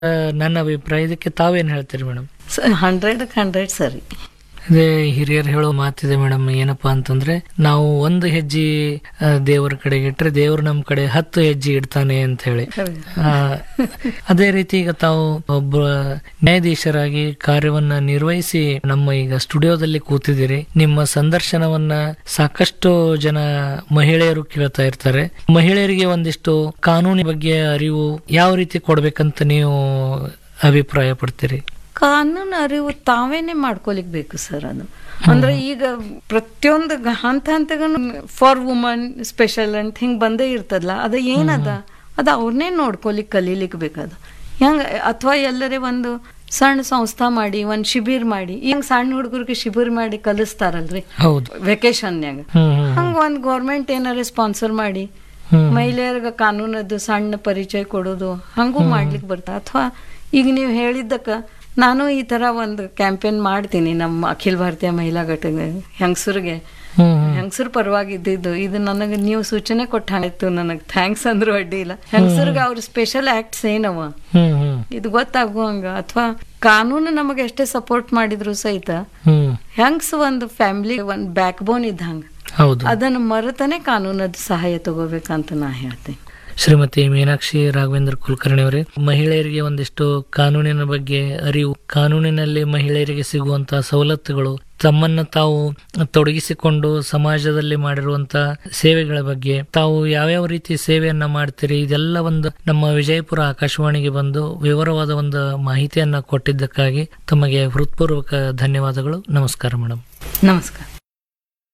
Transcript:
ಆ, ನನ್ನ ಅಭಿಪ್ರಾಯ ಇದಕ್ಕೆ ತಾವೇನ್ ಹೇಳ್ತೀರಿ ಮೇಡಮ್ ಹಂಡ್ರೆಡ್ಗೆ ಹಂಡ್ರೆಡ್ ಸರಿ ಅದೇ ಹಿರಿಯರು ಹೇಳೋ ಮಾತಿದೆ ಮೇಡಮ್ ಏನಪ್ಪಾ ಅಂತಂದ್ರೆ ನಾವು ಒಂದು ಹೆಜ್ಜೆ ಆ, ದೇವರ ಕಡೆಗೆ ಇಟ್ರೆ ದೇವ್ರು ನಮ್ ಕಡೆ ಹತ್ತು ಹೆಜ್ಜೆ ಇಡ್ತಾನೆ ಅಂತ ಹೇಳಿ ಆ, ಅದೇ ರೀತಿ ಈಗ ತಾವು ಒಬ್ಬ ನ್ಯಾಯಾಧೀಶರಾಗಿ ಕಾರ್ಯವನ್ನ ನಿರ್ವಹಿಸಿ ನಮ್ಮ ಈಗ ಸ್ಟುಡಿಯೋದಲ್ಲಿ ಕೂತಿದ್ದೀರಿ ನಿಮ್ಮ ಸಂದರ್ಶನವನ್ನ ಸಾಕಷ್ಟು ಜನ ಮಹಿಳೆಯರು ಕೇಳ್ತಾ ಇರ್ತಾರೆ ಮಹಿಳೆಯರಿಗೆ ಒಂದಿಷ್ಟು ಕಾನೂನಿನ ಬಗ್ಗೆ ಅರಿವು ಯಾವ ರೀತಿ ಕೊಡ್ಬೇಕಂತ ನೀವು ಅಭಿಪ್ರಾಯ ಪಡ್ತೀರಿ ಕಾನೂನು ಅರಿವು ತಾವೇನೆ ಮಾಡ್ಕೊಲಿಕ್ ಬೇಕು ಸರ್ ಅದು ಅಂದ್ರೆ ಈಗ ಪ್ರತಿಯೊಂದು ಗ- ಹಂತ ಹಂತಗೂ ಫಾರ್ ವುಮನ್ ಸ್ಪೆಷಲ್ ಅಂತ ಹಿಂಗ್ ಬಂದೇ ಇರ್ತದಲ್ಲ ಅದು ಏನದ ಅದು ಅವ್ರನ್ನೇ ನೋಡ್ಕೊಲಿಕ್ ಕಲೀಲಿಕ್ ಬೇಕದು ಹೆಂಗ ಅಥವಾ ಎಲ್ಲರೇ ಒಂದು ಸಣ್ಣ ಸಂಸ್ಥಾ ಮಾಡಿ ಒಂದ್ ಶಿಬಿರ್ ಮಾಡಿ ಈಗ ಸಣ್ಣ ಹುಡುಗರಿಗೆ ಶಿಬಿರ್ ಮಾಡಿ ಕಲಿಸ್ತಾರಲ್ರಿ ಹೌದು ವೆಕೇಶನ್ಯಾಗ ಹ್ಮ್ ಹ್ಮ್ ಹಂಗ ಒಂದ್ ಗೌರ್ಮೆಂಟ್ ಏನಾರ ಸ್ಪಾನ್ಸರ್ ಮಾಡಿ ಹ್ಮ್ ಮಹಿಳೆಯರಿಗೆ ಕಾನೂನದ್ದು ಸಣ್ಣ ಪರಿಚಯ ಕೊಡೋದು ಹಂಗೂ ಮಾಡ್ಲಿಕ್ಕೆ ಬರ್ತಾ ಅಥವಾ ಈಗ ನೀವು ಹೇಳಿದ್ದಕ್ಕ ನಾನು ಈ ತರ ಒಂದು ಕ್ಯಾಂಪೇನ್ ಮಾಡ್ತೀನಿ ನಮ್ಮ ಅಖಿಲ ಭಾರತೀಯ ಮಹಿಳಾ ಘಟಕ ಹೆಂಗಸರಿಗೆ ಹ್ಮ್ ಹ್ಮ್ ಹೆಂಗಸರ ಪರವಾಗಿ ಇದ್ದಿದ್ದು ಇದು ನನಗೆ ನೀವು ಸೂಚನೆ ಕೊಟ್ಟ ಹಾಗಾಯ್ತು ನನಗೆ ಥ್ಯಾಂಕ್ಸ್ ಅಂದ್ರೂ ಅಡ್ಡಿ ಇಲ್ಲ ಹೆಂಗಸರಿಗೆ ಅವ್ರ ಸ್ಪೆಷಲ್ ಆಕ್ಟ್ಸ್ ಏನವ ಹ್ಮ್ ಹ್ಮ್ ಇದು ಗೊತ್ತಾಗುವಂಗ ಅಥವಾ ಕಾನೂನು ನಮಗೆ ಎಷ್ಟೇ ಸಪೋರ್ಟ್ ಮಾಡಿದ್ರು ಸಹಿತ ಹ್ಮ್ ಹೆಂಗ್ಸ್ ಒಂದು ಫ್ಯಾಮಿಲಿ ಒಂದು ಬ್ಯಾಕ್ ಬೋನ್ ಇದ್ದಂಗ ಹೌದು ಅದನ್ನು ಮರೆತನೆ ಕಾನೂನದ ಸಹಾಯ ತಗೋಬೇಕಂತ ನಾ ಹೇಳ್ತೀನಿ ಶ್ರೀಮತಿ ಮೀನಾಕ್ಷಿ ರಾಘವೇಂದ್ರ ಕುಲಕರ್ಣಿ ಅವರೇ ಮಹಿಳೆಯರಿಗೆ ಒಂದಿಷ್ಟು ಕಾನೂನಿನ ಬಗ್ಗೆ ಅರಿವು ಕಾನೂನಿನಲ್ಲಿ ಮಹಿಳೆಯರಿಗೆ ಸಿಗುವಂತಹ ಸವಲತ್ತುಗಳು ತಮ್ಮನ್ನ ತಾವು ತೊಡಗಿಸಿಕೊಂಡು ಸಮಾಜದಲ್ಲಿ ಮಾಡಿರುವಂತ ಸೇವೆಗಳ ಬಗ್ಗೆ ತಾವು ಯಾವ್ಯಾವ ರೀತಿ ಸೇವೆಯನ್ನ ಮಾಡ್ತೀರಿ ಇದೆಲ್ಲ ಒಂದು ನಮ್ಮ ವಿಜಯಪುರ ಆಕಾಶವಾಣಿಗೆ ಬಂದು ವಿವರವಾದ ಒಂದು ಮಾಹಿತಿಯನ್ನ ಕೊಟ್ಟಿದ್ದಕ್ಕಾಗಿ ತಮಗೆ ಹೃತ್ಪೂರ್ವಕ ಧನ್ಯವಾದಗಳು ನಮಸ್ಕಾರ ಮೇಡಮ್ ನಮಸ್ಕಾರ